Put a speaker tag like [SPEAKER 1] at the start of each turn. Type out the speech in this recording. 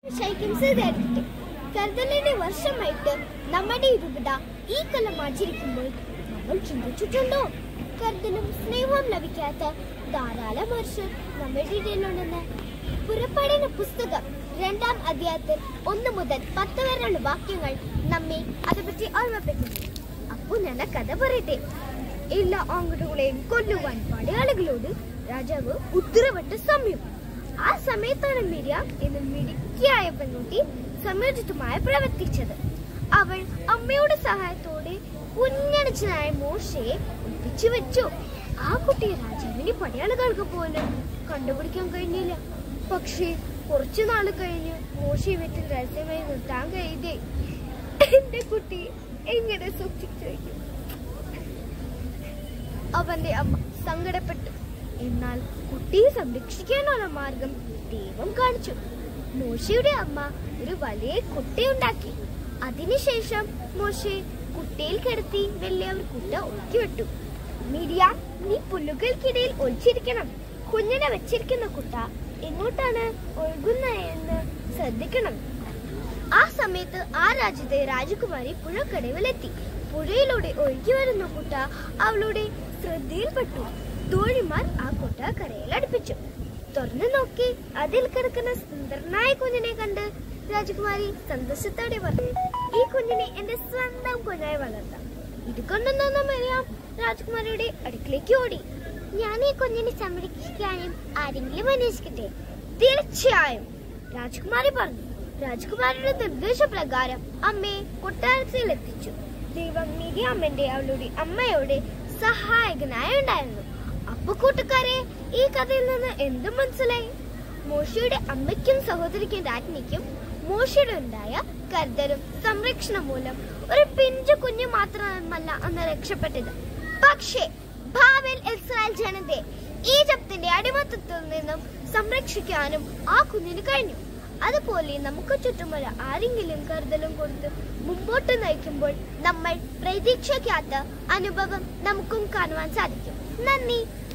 [SPEAKER 1] ശൈക്യം ചെയ്തെടുത്തിട്ട് കരുതലിന്റെ വർഷമായിട്ട് നമ്മുടെ രൂപത ഈ കൊല്ലം ആചരിക്കുമ്പോൾ നമ്മൾ ചിന്തിച്ചിട്ടുണ്ടോ കരുതലും സ്നേഹവും ലഭിക്കാത്ത ധാരാളം വർഷം നമ്മുടെ ഇടയിലുണ്ടെന്ന് പുറപ്പാടിന്റെ പുസ്തകം രണ്ടാം അധ്യായത്തിൽ ഒന്ന് മുതൽ പത്ത് വരെയുള്ള വാക്യങ്ങൾ നമ്മെ അതേപ്പറ്റി ഓർമ്മപ്പെടുത്തുന്നു അപ്പൊ ഞാൻ ആ കഥ പറയട്ടെ എല്ലാ ആൺകുട്ടികളെയും കൊല്ലുവാൻ പടയാളികളോട് രാജാവ് ഉത്തരവിട്ട സമയം ആ സമയത്താണ് മിരിയാം എന്ന മിടുക്കിയായ പെൺകുട്ടി സമയോചിതമായി പ്രവർത്തിച്ചത് അവൾ അമ്മയുടെ സഹായത്തോടെ കുഞ്ഞണിച്ചനായ മോശയെ ഒപ്പിച്ചു വെച്ചു ആ കുട്ടിയെ രാജാവിന്റെ പടയാളികൾക്ക് പോലും കണ്ടുപിടിക്കാൻ കഴിഞ്ഞില്ല പക്ഷേ കുറച്ചു നാൾ കഴിഞ്ഞ് മോശയെ വെച്ച് രഹസ്യമായി നിർത്താൻ കഴിയതേ എന്റെ കുട്ടി എങ്ങനെ സൂക്ഷിച്ചു വയ്ക്കും അവന്റെ അമ്മ സങ്കടപ്പെട്ടു എന്നാൽ കുട്ടിയെ സംരക്ഷിക്കാനുള്ള മാർഗം ദൈവം കാണിച്ചു മോശയുടെ അമ്മ ഒരു വലിയ കുട്ടയുണ്ടാക്കി അതിനുശേഷം മോശെ കുട്ടയിൽ കിടത്തി വലിയവർ കുട്ട ഒഴുക്കി വിട്ടു മിരിയ നീ പുല്ലുകൾക്കിടയിൽ ഒളിച്ചിരിക്കണം കുഞ്ഞിനെ വെച്ചിരിക്കുന്ന കുട്ട എങ്ങോട്ടാണ് ഒഴുകുന്നതെന്ന് ശ്രദ്ധിക്കണം ആ സമയത്ത് ആ രാജ്യത്തെ രാജകുമാരി പുഴക്കടവിലെത്തി പുഴയിലൂടെ ഒഴുകി വരുന്ന കുട്ട അവളുടെ ശ്രദ്ധയിൽപ്പെട്ടു തോഴിമാർ ആ കുട്ട കരയിൽ അടുപ്പിച്ചു തുറന്നു നോക്കി അതിൽ കിടക്കുന്ന സുന്ദരനായ കുഞ്ഞിനെ കണ്ട് രാജകുമാരി സന്തോഷത്തോടെ പറഞ്ഞു ഈ കുഞ്ഞിനെ എന്റെ സ്വന്തം കുഞ്ഞായി വളർത്താം ഇത് കൊണ്ടൊന്നും അറിയാം രാജകുമാരിയുടെ അടുക്കിലേക്ക് ഓടി ഞാൻ ഈ കുഞ്ഞിനെ സംരക്ഷിക്കാനും ആരെങ്കിലും അന്വേഷിക്കട്ടെ തീർച്ചയായും രാജകുമാരി പറഞ്ഞു രാജകുമാരിയുടെ നിർദ്ദേശപ്രകാരം അമ്മയെ കൊട്ടാരത്തിൽ എത്തിച്ചു ദൈവം മിരിയാമ്മന്റെ അവളുടെ അമ്മയോട് സഹായകനായി ഉണ്ടായിരുന്നു അപ്പൊ കൂട്ടുകാരെ ഈ കഥയിൽ നിന്ന് എന്ത് മനസ്സിലായി മോശയുടെ അമ്മയ്ക്കും സഹോദരിക്കും രാജ്ഞിക്കും മോശയുടെ ഉണ്ടായ കരുതലും സംരക്ഷണം മൂലം ഒരു പിഞ്ചു കുഞ്ഞു മാത്രമല്ല അന്ന് രക്ഷപ്പെട്ടത് പക്ഷേ ഭാവിയിൽ ഇസ്രായേൽ ജനതയെ ഈജിപ്തിന്റെ അടിമത്തത്തിൽ നിന്നും സംരക്ഷിക്കാനും ആ കുഞ്ഞിന് കഴിഞ്ഞു അതുപോലെ നമുക്ക് ചുറ്റുമുള്ള ആരെങ്കിലും കരുതലും കൊടുത്ത് മുമ്പോട്ട് നയിക്കുമ്പോൾ നമ്മൾ പ്രതീക്ഷിക്കാത്ത അനുഭവം നമുക്കും കാണുവാൻ സാധിക്കും നന്ദി